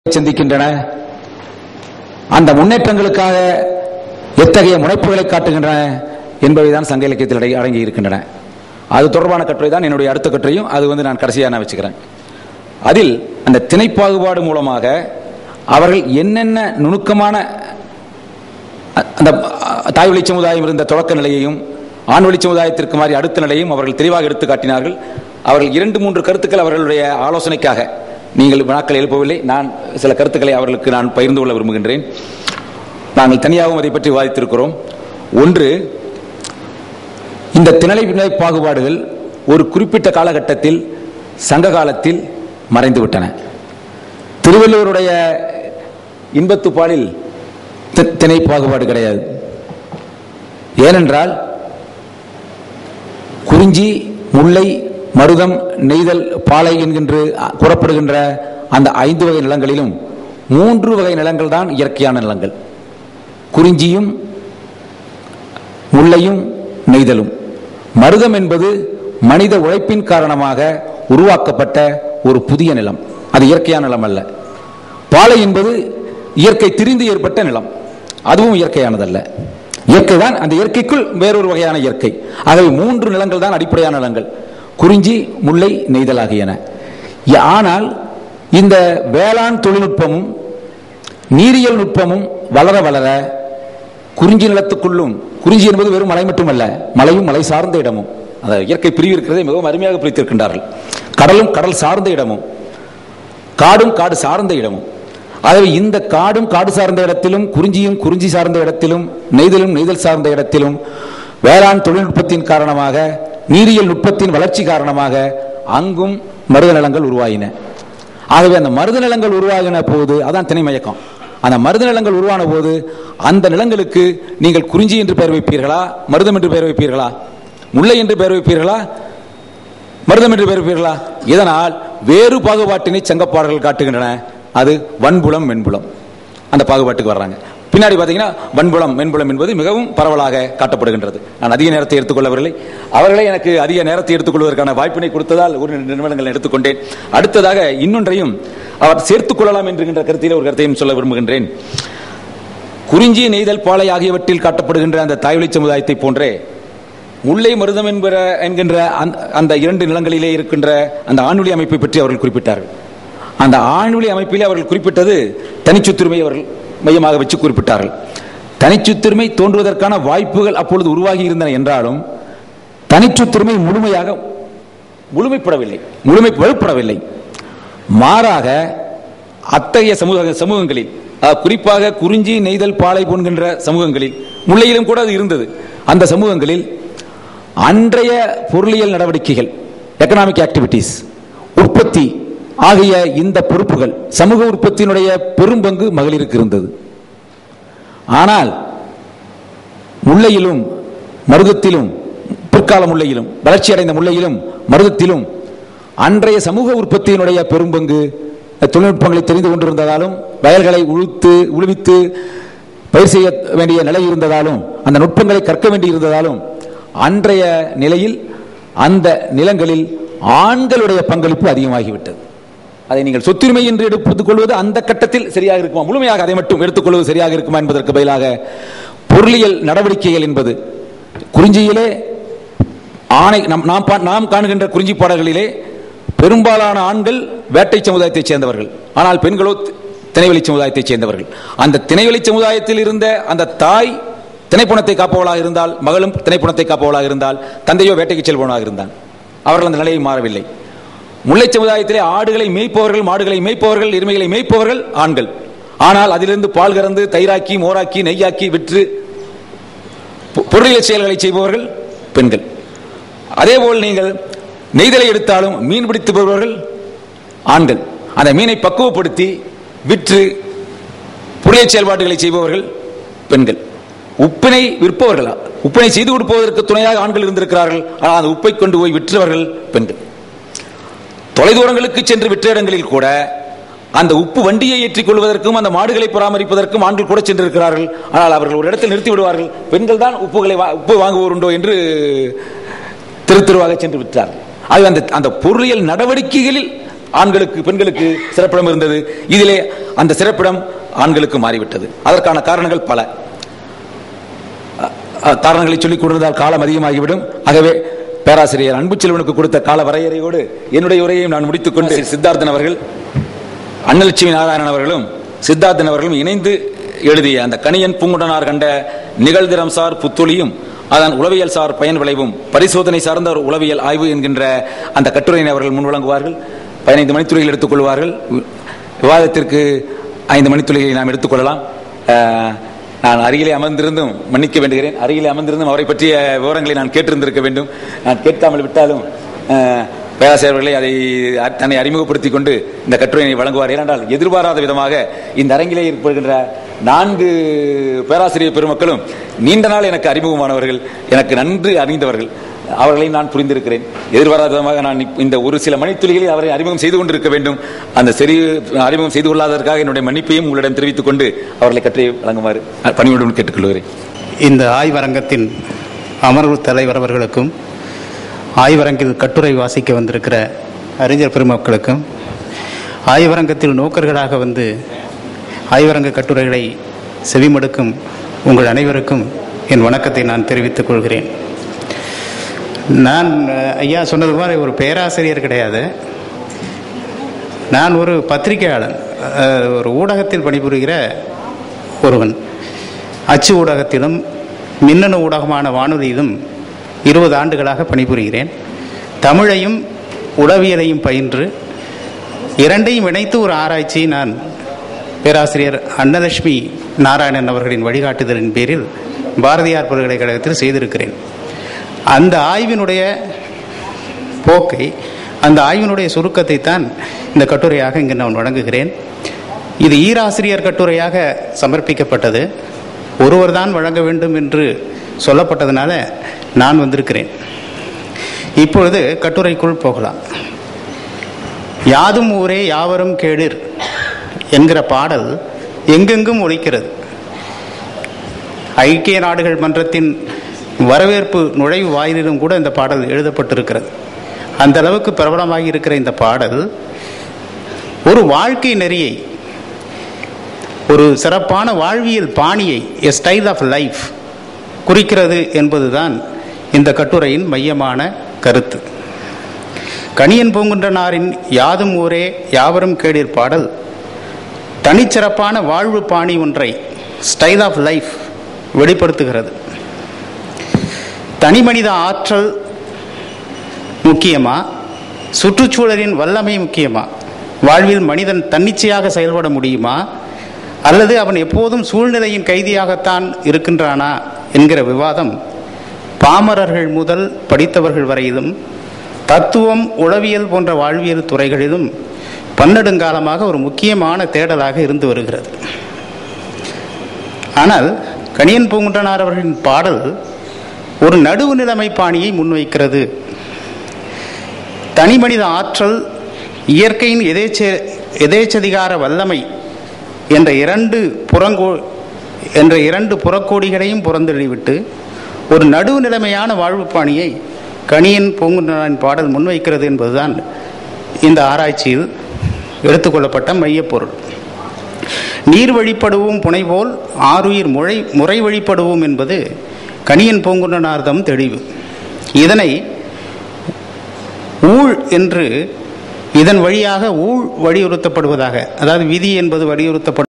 சிந்திக்கின்றன அந்த முன்னேற்றங்களுக்காக எத்தகைய முனைப்புகளை காட்டுகின்றன என்பவைதான் சங்க இலக்கியத்தில் அடங்கி- அடங்கி இருக்கின்றன அது தொடர்பான கட்டுரை தான் என்னுடைய அடுத்த கட்டுரையும் அது வந்து நான் கடைசியாக நான் வச்சுக்கிறேன் அதில் அந்த திணைப்பாகுபாடு மூலமாக அவர்கள் என்னென்ன நுணுக்கமான அ- அந்த அ, தாய் வழி சமுதாயம் இருந்த தொடக்க நிலையையும் ஆண் வழி சமுதாயத்திற்கு மாதிரி அடுத்த நிலையும் அவர்கள் தெளிவாக எடுத்து காட்டினார்கள் அவர்கள் இரண்டு மூன்று கருத்துக்கள் அவர்களுடைய ஆலோசனைக்காக நீங்கள் வினாக்கள் எழுப்பவில்லை நான் சில கருத்துக்களை அவர்களுக்கு நான் பகிர்ந்து கொள்ள விரும்புகின்றேன் நாங்கள் தனியாகவும் அதை பற்றி விவாதித்திருக்கிறோம் ஒன்று இந்த திணை வினை பாகுபாடுகள் ஒரு குறிப்பிட்ட காலகட்டத்தில் சங்க காலத்தில் மறைந்துவிட்டன திருவள்ளுவருடைய இன்பத்துப்பாலில் தி- திணை பாகுபாடு கிடையாது ஏனென்றால் குறிஞ்சி முல்லை மருதம் நெய்தல் பாலை என்கின்ற அ- கூறப்படுகின்ற அந்த ஐந்து வகை நிலங்களிலும் மூன்று வகை நிலங்கள் தான் இயற்கையான நிலங்கள் குறிஞ்சியும் முல்லையும் நெய்தலும் மருதம் என்பது மனித உழைப்பின் காரணமாக உருவாக்கப்பட்ட ஒரு புதிய நிலம் அது இயற்கையான நிலம் அல்ல பாலை என்பது இயற்கை திரிந்து ஏற்பட்ட நிலம் அதுவும் இயற்கையானதல்ல இயற்கை தான் அந்த இயற்கைக்குள் வேறொரு வகையான இயற்கை ஆகவே மூன்று நிலங்கள் தான் அடிப்படையான நிலங்கள் குறிஞ்சி முல்லை நெய்தல் ஆகியன ய- ஆனால் இந்த வேளாண் தொழில்நுட்பமும் நீரியல் நுட்பமும் வளர வளர குறிஞ்சி நிலத்துக்குள்ளும் குறிஞ்சி என்பது வெறும் மலை மட்டுமல்ல மலையும் மலை சார்ந்த இடமும் அந்த இயற்கை பிரிவு இருக்கிறதை மிகவும் அருமையாக பிரித்திருக்கின்றார்கள் கடலும் கடல் சார்ந்த இடமும் காடும் காடு சார்ந்த இடமும் ஆகவே இந்த காடும் காடு சார்ந்த இடத்திலும் குறிஞ்சியும் குறிஞ்சி சார்ந்த இடத்திலும் நெய்தலும் நெய்தல் சார்ந்த இடத்திலும் வேளாண் தொழில்நுட்பத்தின் காரணமாக நீரியல் நுட்பத்தின் வளர்ச்சி காரணமாக அங்கும் மருத நிலங்கள் உருவாயின ஆகவே அந்த மருத நிலங்கள் உருவாகின போது அதான் திணை மயக்கம் அந்த மருத நிலங்கள் உருவான போது அந்த நிலங்களுக்கு நீங்கள் குறிஞ்சி என்று பெயர் வைப்பீர்களா மருதம் என்று பெயர் வைப்பீர்களா முல்லை என்று பெயர் வைப்பீர்களா மருதம் என்று பெயர் வைப்பீர்களா இதனால் வேறு பாகுபாட்டினை சங்கப்பாடல்கள் காட்டுகின்றன அது வன்புலம் மென்புலம் அந்த பாகுபாட்டுக்கு வர்றாங்க பின்னாடி பார்த்தீங்கன்னா வன்புலம் மென்புலம் என்பது மிகவும் பரவலாக காட்டப்படுகின்றது நான் அதிக நேரத்தை எடுத்துக்கொள்ளவில்லை அவர்களே எனக்கு அதிக நேரத்தை எடுத்துக்கொள்வதற்கான வாய்ப்பினை கொடுத்ததால் ஒரு நிறுவனங்கள் எடுத்துக்கொண்டேன் அடுத்ததாக இன்னொன்றையும் அவர் சேர்த்துக் கொள்ளலாம் என்கின்ற கருத்தில் ஒரு கருத்தையும் சொல்ல விரும்புகின்றேன் குறிஞ்சி நெய்தல் பாலை ஆகியவற்றில் காட்டப்படுகின்ற அந்த தாய்வழி சமுதாயத்தை போன்றே முல்லை மருதம் என்கிற என்கின்ற அந்த- அந்த இரண்டு நிலங்களிலே இருக்கின்ற அந்த ஆண்வழி அமைப்பை பற்றி அவர்கள் குறிப்பிட்டார்கள் அந்த ஆண்வழி அமைப்பிலே அவர்கள் குறிப்பிட்டது தனிச்சுத்திருமை அவர்கள் மையமாக வச்சு குறிப்பிட்டார்கள் தனிச்சுத்திருமை தோன்றுவதற்கான வாய்ப்புகள் அப்பொழுது உருவாகி இருந்தன என்றாலும் தனிச்சுத்திருமை முழுமையாக முழுமைப்படவில்லை முழுமை வலுப்படவில்லை மாறாக அத்தகைய சமூக சமூகங்களில் அஹ், குறிப்பாக குறிஞ்சி நெய்தல் பாலை போன்கின்ற சமூகங்களில் முல்லையிலும் கூட அது இருந்தது அந்த சமூகங்களில் அன்றைய பொருளியல் நடவடிக்கைகள் எக்கனாமிக் ஆக்டிவிட்டீஸ் உற்பத்தி ஆகிய இந்த பொறுப்புகள் சமூக உற்பத்தியினுடைய பெரும்பங்கு மகளிருக்கு இருந்தது ஆனால் முல்லையிலும் மருதத்திலும் பிற்கால முல்லையிலும் வளர்ச்சி அடைந்த முல்லையிலும் மருதத்திலும் அன்றைய சமூக உற்பத்தியினுடைய பெரும்பங்கு தொழில்நுட்பங்களை தெரிந்து கொண்டிருந்ததாலும் வயல்களை உழுத்து உழுவித்து பயிர் செய்ய வேண்டிய நிலை இருந்ததாலும் அந்த நுட்பங்களை கற்க வேண்டி இருந்ததாலும் அன்றைய நிலையில் அந்த நிலங்களில் ஆண்களுடைய பங்களிப்பு அதிகமாகிவிட்டது அதை நீங்கள் சொத்துரிமை என்று எடுத்துக் கொள்வது அந்த கட்டத்தில் சரியாக இருக்குமா முழுமையாக அதை மட்டும் எடுத்துக்கொள்வது சரியாக இருக்குமா என்பதற்கு பதிலாக பொருளியல் நடவடிக்கைகள் என்பது குறிஞ்சியிலே ஆணை நம் நாம் பா- நாம் காணுகின்ற குறிஞ்சி பாடல்களிலே பெரும்பாலான ஆண்கள் வேட்டை சமுதாயத்தைச் சேர்ந்தவர்கள் ஆனால் பெண்களோ தி- திணைவெளி சமுதாயத்தைச் சேர்ந்தவர்கள் அந்த திணைவெளி சமுதாயத்தில் இருந்த அந்த தாய் திணைப்புணத்தை காப்பவளாக இருந்தால் மகளும் திணைப்புணத்தை காப்பவளாக இருந்தால் தந்தையோ வேட்டைக்கு செல்பவனாக இருந்தான் அவர்கள் அந்த நிலையை மாறவில்லை முல்லை சமுதாயத்திலே ஆடுகளை மேய்ப்பவர்கள் மாடுகளை மேய்ப்பவர்கள் எருமைகளை மேய்ப்பவர்கள் ஆண்கள் ஆனால் அதிலிருந்து பால் கறந்து தயிராக்கி மோராக்கி நெய்யாக்கி விற்று பொ- பொருளியல் செயல்களை செய்பவர்கள் பெண்கள் அதேபோல் நீங்கள் நெய்தலை எடுத்தாலும் மீன் பிடித்து வருபவர்கள் ஆண்கள் அந்த மீனை பக்குவப்படுத்தி விற்று பொருளியல் செயல்பாடுகளை செய்பவர்கள் பெண்கள் உப்பினை விற்பவர்கள் உப்பினை செய்து கொடுப்பதற்கு துணையாக ஆண்கள் இருந்திருக்கிறார்கள் ஆனால் அந்த உப்பை கொண்டு போய் விற்றவர்கள் பெண்கள் தொலைதூரங்களுக்கு சென்று விற்ற இடங்களில் கூட அந்த உப்பு வண்டியை ஏற்றிக் கொள்வதற்கும் அந்த மாடுகளை பராமரிப்பதற்கும் ஆண்கள் கூட சென்றிருக்கிறார்கள் ஆனால் அவர்கள் ஒரு இடத்தில் நிறுத்தி விடுவார்கள் பெண்கள் தான் உப்புகளை வா- உப்பு வாங்குவோர் உண்டோ என்று தெரு தெருவாக சென்று விற்றார்கள் ஆகவே அந்த அந்த பொருளியல் நடவடிக்கைகளில் ஆண்களுக்கு பெண்களுக்கு சிறப்பிடம் இருந்தது இதிலே அந்த சிறப்பிடம் ஆண்களுக்கு மாறிவிட்டது அதற்கான காரணங்கள் பல அஹ், காரணங்களை சொல்லிக் கொண்டிருந்தால் காலம் அதிகமாகிவிடும் ஆகவே பேராசிரியர் அன்புச்செல்வனுக்கு கொடுத்த கால வரையறையோடு என்னுடைய உரையையும் நான் முடித்துக் கொண்டு சித்தார்த்தன் அவர்கள் அன்னலட்சுமி நாராயணன் அவர்களும் சித்தார்த்தன் அவர்களும் இணைந்து எழுதிய அந்த கணியன் பூங்குடனார் கண்ட நிகழ்திறம் சார் புத்தொலியும் அதன் உளவியல் சார் பயன் விளைவும் பரிசோதனை சார்ந்த ஒரு உளவியல் ஆய்வு என்கின்ற அந்த கட்டுரையினை அவர்கள் முன்வழங்குவார்கள் பதினைந்து மணித்துறைகள் எடுத்துக்கொள்வார்கள் வி- விவாதத்திற்கு ஐந்து மணித்துறைகளை நாம் எடுத்துக்கொள்ளலாம் அஹ், நான் அருகிலே அமர்ந்திருந்தும் மன்னிக்க வேண்டுகிறேன் அருகிலே அமர்ந்திருந்தும் அவரை பற்றிய விவரங்களை நான் கேட்டிருந்திருக்க வேண்டும் நான் கேட்காமல் விட்டாலும் அஹ், பேராசிரியர் அவர்களே அதை அ- தன்னை அறிமுகப்படுத்திக் கொண்டு இந்த கட்டுரையை வழங்குவார் ஏனென்றால் எதிர்பாராத விதமாக இந்த அரங்கிலே இருக்கின்ற நான்கு பேராசிரியர் பெருமக்களும் நீண்ட நாள் எனக்கு அறிமுகமானவர்கள் எனக்கு நன்கு அறிந்தவர்கள் அவர்களை நான் புரிந்திருக்கிறேன் எதிர்பாராத விதமாக நான் இப்ப இந்த ஒரு சில மணித்துளிகளில் அவரை அறிமுகம் செய்து கொண்டிருக்க வேண்டும் அந்த சரி அறிமுகம் செய்து கொள்ளாததற்காக என்னுடைய மன்னிப்பையும் உங்களிடம் தெரிவித்துக் கொண்டு அவர்களை கற்றை வழங்குமாறு பணியுடன் கேட்டுக்கொள்கிறேன் இந்த ஆய்வரங்கத்தின் அமர்வு தலைவர் அவர்களுக்கும் ஆய்வரங்கில் கட்டுரை வாசிக்க வந்திருக்கிற அறிஞர் பெருமக்களுக்கும் ஆய்வரங்கத்தில் நோக்கர்களாக வந்து ஆய்வரங்க கட்டுரைகளை செவிமடுக்கும் உங்கள் அனைவருக்கும் என் வணக்கத்தை நான் தெரிவித்துக் கொள்கிறேன் நான் அஹ், ஐயா சொன்னது மாதிரி ஒரு பேராசிரியர் கிடையாது நான் ஒரு பத்திரிகையாளன் அஹ், ஒரு ஊடகத்தில் பணிபுரிகிற ஒருவன் அச்சு ஊடகத்திலும் மின்னணு ஊடகமான வானொலியிலும் இருபது ஆண்டுகளாக பணிபுரிகிறேன் தமிழையும் உளவியலையும் பயின்று இரண்டையும் இணைத்து ஒரு ஆராய்ச்சியை நான் பேராசிரியர் அன்னலட்சுமி நாராயணன் அவர்களின் வழிகாட்டுதலின் பேரில் பாரதியார் பல்கலைக்கழகத்தில் செய்திருக்கிறேன் அந்த ஆய்வினுடைய போக்கை அந்த ஆய்வினுடைய சுருக்கத்தை தான் இந்த கட்டுரையாக இங்கு நான் வழங்குகிறேன் இது ஈராசிரியர் கட்டுரையாக சமர்ப்பிக்கப்பட்டது ஒருவர் தான் வழங்க வேண்டும் என்று சொல்லப்பட்டதுனால நான் வந்திருக்கிறேன் இப்பொழுது கட்டுரைக்குள் போகலாம் யாதும் ஊரே யாவரும் கேளிர் என்கிற பாடல் எங்கெங்கும் ஒலிக்கிறது ஐக்கிய நாடுகள் மன்றத்தின் வரவேற்பு நுழைவு வாயிலிலும் கூட இந்த பாடல் எழுதப்பட்டிருக்கிறது அந்த அளவுக்கு பிரபலமாகி இருக்கிற இந்த பாடல் ஒரு வாழ்க்கை நெறியை ஒரு சிறப்பான வாழ்வியல் பாணியை எ ஸ்டைல் ஆஃப் லைஃப் குறிக்கிறது என்பதுதான் இந்த கட்டுரையின் மையமான கருத்து கணியன் பூங்குன்றனாரின் யாதும் ஊரே யாவரும் கேளீர் பாடல் தனிச்சிறப்பான வாழ்வு பாணி ஒன்றை ஸ்டைல் ஆஃப் லைஃப் வெளிப்படுத்துகிறது தனிமனித ஆற்றல் முக்கியமா சுற்றுச்சூழலின் வல்லமை முக்கியமா வாழ்வில் மனிதன் தன்னிச்சையாக செயல்பட முடியுமா அல்லது அவன் எப்போதும் சூழ்நிலையின் கைதியாகத்தான் இருக்கின்றானா என்கிற விவாதம் பாமரர்கள் முதல் படித்தவர்கள் வரையிலும் தத்துவம் உளவியல் போன்ற வாழ்வியல் துறைகளிலும் பன்னெடுங்காலமாக ஒரு முக்கியமான தேடலாக இருந்து வருகிறது ஆனால் கணியன் பூங்குன்றனார் அவர்களின் பாடல் ஒரு நடுவு நிலைமை பாணியை முன்வைக்கிறது தனிமனித ஆற்றல் இயற்கையின் எதேச்ச எதேச்சதிகார வல்லமை என்ற இரண்டு புறங்கோ என்ற இரண்டு புறக்கோடிகளையும் புறந்தள்ளிவிட்டு ஒரு நடுவு நிலைமையான வாழ்வு பாணியை கணியன் பூங்குன்றனாரின் பாடல் முன்வைக்கிறது என்பதுதான் இந்த ஆராய்ச்சியில் எடுத்துக்கொள்ளப்பட்ட மையப்பொருள் நீர் வழிப்படுவோம் புனைபோல் ஆறுயிர் முறை முறை வழிப்படுவோம் என்பது கணியன் பூங்குன்றனார்தம் தெளிவு இதனை ஊழ் என்று இதன் வழியாக ஊழ் வலியுறுத்தப்படுவதாக அதாவது விதி என்பது வலியுறுத்தப்படும்